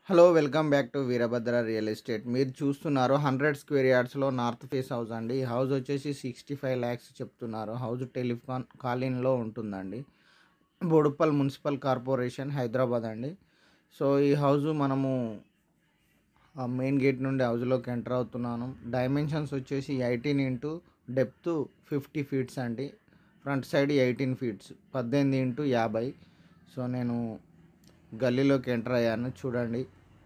Hello welcome back to Veerabhadra real estate మీరు చూస్తున్నారు hundred square యార్డ్స్లో నార్త్ ఫేస్ హౌస్ అండి ఈ హౌస్ వచ్చేసి సిక్స్టీ ఫైవ్ ల్యాక్స్ చెప్తున్నారు హౌస్ టెలిఫోన్ కాలనీలో ఉంటుందండి బోడుప్పల్ మున్సిపల్ కార్పొరేషన్ హైదరాబాద్ అండి సో ఈ హౌస్ మనము ఆ మెయిన్ గేట్ నుండి హౌస్లోకి ఎంటర్ అవుతున్నాను డైమెన్షన్స్ వచ్చేసి eighteen into depth fifty feets అండి ఫ్రంట్ సైడ్ ఎయిటీన్ ఫీట్స్ పద్దెనిమిది ఇంటూ యాభై సో నేను గల్లీలోకి ఎంటర్ అయ్యాను చూడండి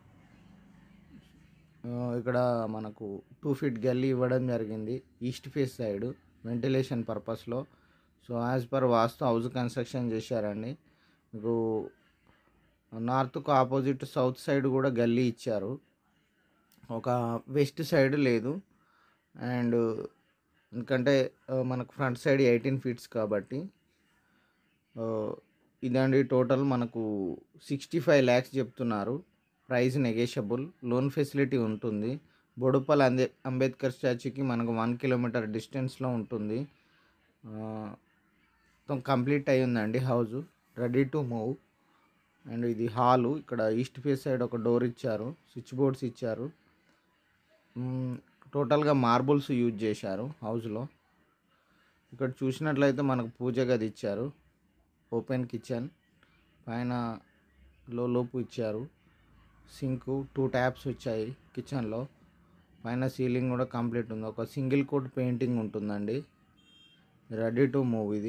ఆ, ఇక్కడ మనకు టూ ఫీట్ గల్లీ ఇవ్వడం జరిగింది ఈస్ట్ ఫేస్ సైడ్ వెంటిలేషన్ పర్పస్లో so as per vastu house construction చేశారండి మీకు నార్త్కు ఆపోజిట్ సౌత్ సైడ్ కూడా గల్లీ ఇచ్చారు ఒక వెస్ట్ సైడ్ లేదు అండ్ ఎందుకంటే ఆ, మనకు ఫ్రంట్ సైడ్ ఎయిటీన్ ఫీట్స్ కాబట్టి ఆ, ఇదండి టోటల్ మనకు సిక్స్టీ ఫైవ్ ల్యాక్స్ చెప్తున్నారు ప్రైస్ నెగేషబుల్ లోన్ ఫెసిలిటీ ఉంటుంది బొడుపల్ అందే అంబేద్కర్ స్టాచ్యూకి మనకు వన్ కిలోమీటర్ డిస్టెన్స్లో ఉంటుంది ఆ, మొత్తం కంప్లీట్ అయి ఉందండి house ready to move and ఇది హాలు ఇక్కడ ఈస్ట్ ఫేస్ సైడ్ ఒక డోర్ ఇచ్చారు స్విచ్ బోర్డ్స్ ఇచ్చారు మ్మ్, టోటల్గా మార్బుల్స్ యూజ్ చేశారు హౌస్లో ఇక్కడ చూసినట్లయితే మనకు పూజ గది ఇచ్చారు ఓపెన్ కిచెన్ పైన లో లోపు ఇచ్చారు సింక్ టూ ట్యాప్స్ వచ్చాయి కిచెన్లో పైన సీలింగ్ కూడా కంప్లీట్ ఉంది ఒక సింగిల్ కోట్ పెయింటింగ్ ఉంటుందండి రెడీ టు మూవ్ ఇది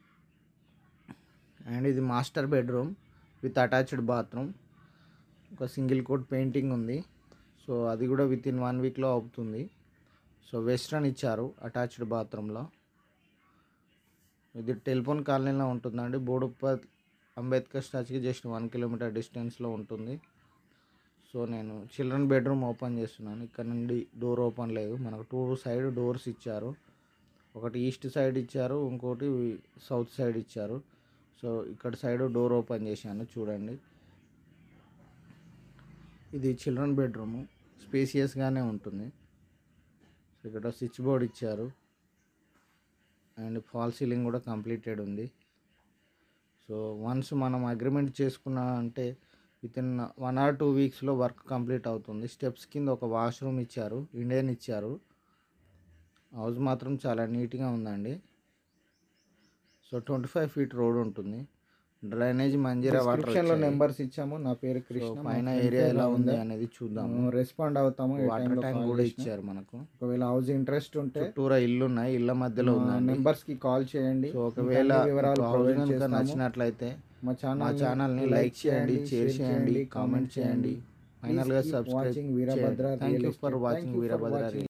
అండ్ ఇది master bedroom with attached bathroom ఒక సింగిల్ కోట్ పెయింటింగ్ ఉంది సో అది కూడా విత్ ఇన్ వన్ వీక్లో అవుతుంది సో వెస్ట్రన్ ఇచ్చారు అటాచ్డ్ బాత్రూంలో ఇది టెలిఫోన్ కాలనీలో ఉంటుందండి బోడుప్పల్ అంబేద్కర్ స్టాచ్యూకి జస్ట్ వన్ కిలోమీటర్ డిస్టెన్స్లో ఉంటుంది సో నేను చిల్డ్రన్ బెడ్రూమ్ ఓపెన్ చేస్తున్నాను ఇక్కడ నుండి డోర్ ఓపెన్ లేదు మనకు టూ సైడ్ డోర్స్ ఇచ్చారు ఒకటి ఈస్ట్ సైడ్ ఇచ్చారు ఇంకోటి సౌత్ సైడ్ ఇచ్చారు సో ఇక్కడ సైడ్ డోర్ ఓపెన్ చేశాను చూడండి ఇది చిల్డ్రన్ బెడ్రూము స్పేసియస్గానే ఉంటుంది సో ఇక్కడ స్విచ్ బోర్డ్ ఇచ్చారు అండ్ ఫాల్ సీలింగ్ కూడా కంప్లీటెడ్ ఉంది సో వన్స్ మనం అగ్రిమెంట్ చేసుకున్నా అంటే within one or two వీక్స్లో వర్క్ కంప్లీట్ అవుతుంది స్టెప్స్ కింద ఒక వాష్రూమ్ ఇచ్చారు ఇండియన్ ఇచ్చారు హౌస్ మాత్రం చాలా నీట్గా ఉందండి so twenty five feet road ఉంటుంది డ్రైనేజ్ మంజీరా వాటర్ డిస్క్రిప్షన్లో నెంబర్స్ ఇచ్చాము నా పేరు సో కృష్ణ పైన ఏరియా ఎలా ఉంది అనేది చూద్దాము రెస్పాండ్ అవుతాము ఏ వాటర్ టైంలో ట్యాంక్ కాల్ కూడా చేసినా. ఇచ్చారు మనకు ఒకవేళ హౌస్ ఇంట్రెస్ట్ ఉంటే చుట్టూరా ఇల్లు ఉన్నాయి ఇళ్ళ మధ్యలో ఉందండి నెంబర్స్ కి కాల్ చేయండి సో ఒకవేళ ఇంకా అన్ని వివరాలు మీకు హౌస్ provide కనుక చేస్తాము. నచ్చినట్లయితే మా మా ఛానల్ ఛానల్ని లైక్ చేయండి షేర్ చేయండి కామెంట్ చేయండి ఫైనల్గా keep సబ్స్క్రైబ్ watching వీరభద్ర చేయండి thank Real you for Estate. Thank watching you for Veerabhadra watching.